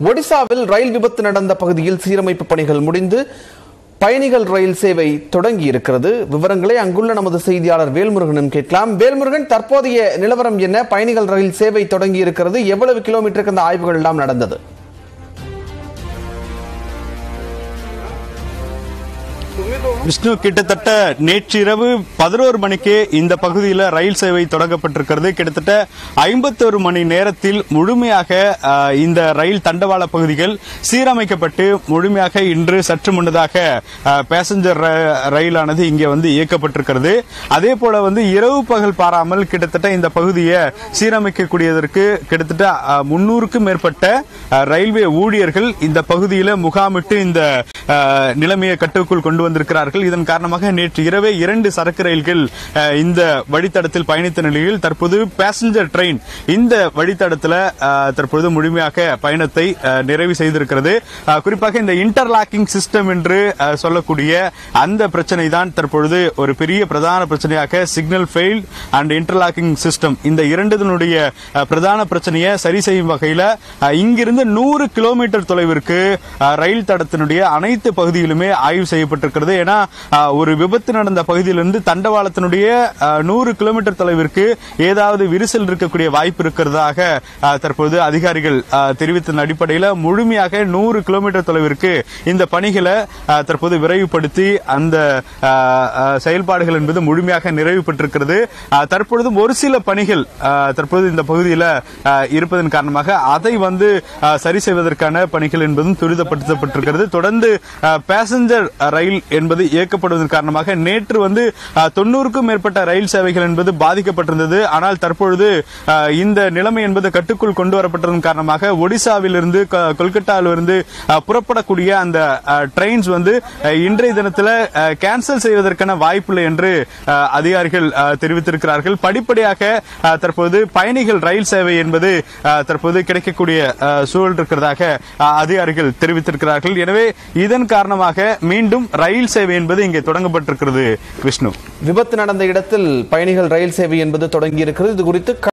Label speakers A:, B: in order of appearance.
A: ஒடிசாவில் ரயில் விபத்து நடந்த பகுதியில் சீரமைப்பு பணிகள் முடிந்து பயணிகள் ரயில் சேவை தொடங்கி இருக்கிறது விவரங்களை அங்குள்ள நமது செய்தியாளர் வேல்முருகனும் கேட்கலாம் வேல்முருகன் தற்போதைய நிலவரம் என்ன பயணிகள் ரயில் சேவை தொடங்கி இருக்கிறது எவ்வளவு கிலோமீட்டருக்கு அந்த ஆய்வுகள் எல்லாம் நடந்தது
B: விஷ்ணு கிட்டத்தட்ட நேற்றிரவு பதினோரு மணிக்கு இந்த பகுதியில் ரயில் சேவை தொடங்கப்பட்டிருக்கிறது கிட்டத்தட்ட ஐம்பத்தொரு மணி நேரத்தில் முழுமையாக அஹ், இந்த ரயில் தண்டவாள பகுதிகள் சீரமைக்கப்பட்டு முழுமையாக இன்று சற்று முன்னதாக அஹ், பேசஞ்சர் ர- ரயிலானது இங்கே வந்து இயக்கப்பட்டிருக்கிறது அதே போல வந்து இரவு பகல் பாராமல் கிட்டத்தட்ட இந்த பகுதியை சீரமைக்கக்கூடியதற்கு கிட்டத்தட்ட அஹ், முன்னூறுக்கும் மேற்பட்ட அஹ், ரயில்வே ஊழியர்கள் இந்த பகுதியில் முகாமிட்டு இந்த அஹ், நிலைமையை கட்டுக்குள் கொண்டு வந்திருக்கிறார்கள் இதன் காரணமாக நேற்று இரவே இரண்டு சரக்கு ரயில்கள் அஹ், இந்த வழித்தடத்தில் பயணித்த நிலையில் தற்போது பேசஞ்சர் ட்ரெயின் இந்த வழித்தடத்தில் அஹ், தற்போது முழுமையாக பயணத்தை அஹ், நிறைவு செய்திருக்கிறது அஹ், குறிப்பாக இந்த இன்டர்லாக்கிங் சிஸ்டம் என்று அஹ், சொல்லக்கூடிய அந்த பிரச்சனை தான் தற்பொழுது ஒரு பெரிய பிரதான பிரச்சனையாக signal fail and interlocking system இந்த இரண்டினுடைய அஹ், பிரதான பிரச்சனையை சரி செய்யும் வகையில் அஹ், இங்கிருந்து நூறு கிலோமீட்டர் தொலைவிற்கு அஹ், ரயில் தடத்தினுடைய அனைத்து பகுதிகளுமே ஆய்வு செய்யப்பட்டிருக்கிறது ஏன்னா அஹ், ஒரு விபத்து நடந்த பகுதியிலிருந்து தண்டவாளத்தினுடைய அஹ், நூறு கிலோமீட்டர் தொலைவிற்கு ஏதாவது விரிசல் இருக்கக்கூடிய வாய்ப்பு இருக்கிறதாக அஹ், தற்போது அதிகாரிகள் அஹ், தெரிவித்ததன் அடிப்படையில் முழுமையாக நூறு கிலோமீட்டர் தொலைவிற்கு இந்த பணிகளை அஹ், தற்போது விரைவுபடுத்தி அந்த அஹ், அஹ், செயல்பாடுகள் என்பது முழுமையாக நிறைவு பெற்றிருக்கிறது அஹ், தற்பொழுதும் ஒரு சில பணிகள் அஹ், தற்போது இந்த பகுதியில் அஹ், இருப்பதன் காரணமாக அதை வந்து அஹ், சரி செய்வதற்கான பணிகள் என்பதும் துரிதப்படுத்தப்பட்டிருக்கிறது தொடர்ந்து பேசஞ்சர் ரயில் என்பது இயக்கப்படுவதன் காரணமாக நேற்று வந்து அஹ், தொண்ணூறுக்கும் மேற்பட்ட ரயில் சேவைகள் என்பது பாதிக்கப்பட்டிருந்தது ஆனால் தற்பொழுது அஹ், இந்த நிலைமை என்பது கட்டுக்குள் கொண்டு வரப்பட்டதன் காரணமாக ஒடிசாவிலிருந்து க- கொல்கத்தாவிலிருந்து அஹ், புறப்படக்கூடிய அந்த ட்ரெயின்ஸ் வந்து அஹ், இன்றைய தினத்தில் கேன்சல் செய்வதற்கான வாய்ப்பில்லை என்று அஹ், அதிகாரிகள் அஹ், தெரிவித்திருக்கிறார்கள் படிப்படியாக அஹ், தற்போது பயணிகள் ரயில் சேவை என்பது அஹ், தற்போது கிடைக்கக்கூடிய அஹ், சூழல் இருக்கிறதாக அஹ், அதிகாரிகள் தெரிவித்திருக்கிறார்கள் எனவே இதன் காரணமாக மீண்டும் ரயில் சேவை என்பது இங்கே தொடங்கப்பட்டிருக்கிறது விஷ்ணு
A: விபத்து நடந்த இடத்தில் பயணிகள் ரயில் சேவை என்பது தொடங்கி இருக்கிறது இது குறித்து